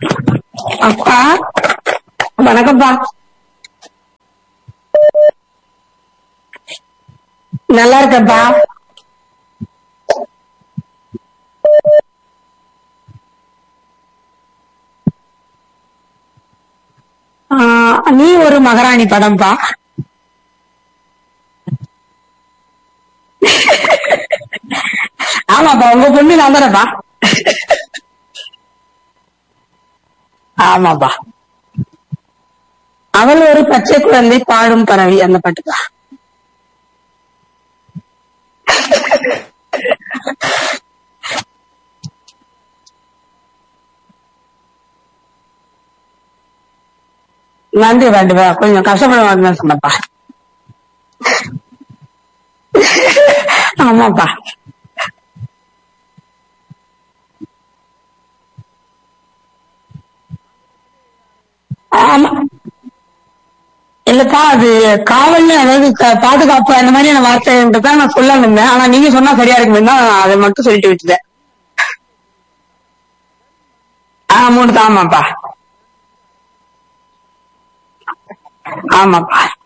அப்பா வணக்கம்ப்பா நல்லா இருக்கேன்ப்பா ஆஹ், நீ ஒரு மகாராணி படம்ப்பா ஆமாப்பா உங்க பொண்ணு நான் தானேப்பா ஆமாப்பா அவள் ஒரு பச்சை குழந்தை பாடும் பறவை அந்த பாட்டுப்பா நன்றி நன்றிப்பா கொஞ்சம் கஷ்டப்பட வேண்டாம் சொன்னப்பா ஆமாப்பா ஆமா இல்லப்பா அது காவல்னு அதாவது க- பாதுகாப்பு அந்த மாதிரியான வார்த்தைன்றதான் நான் சொல்ல இருந்தேன் ஆனா நீங்க சொன்னா சரியா இருக்குமே தான் அதை மட்டும் சொல்லிட்டு விட்டுட்டேன் ஆ மூணு தான் ஆமாப்பா ஆமாப்பா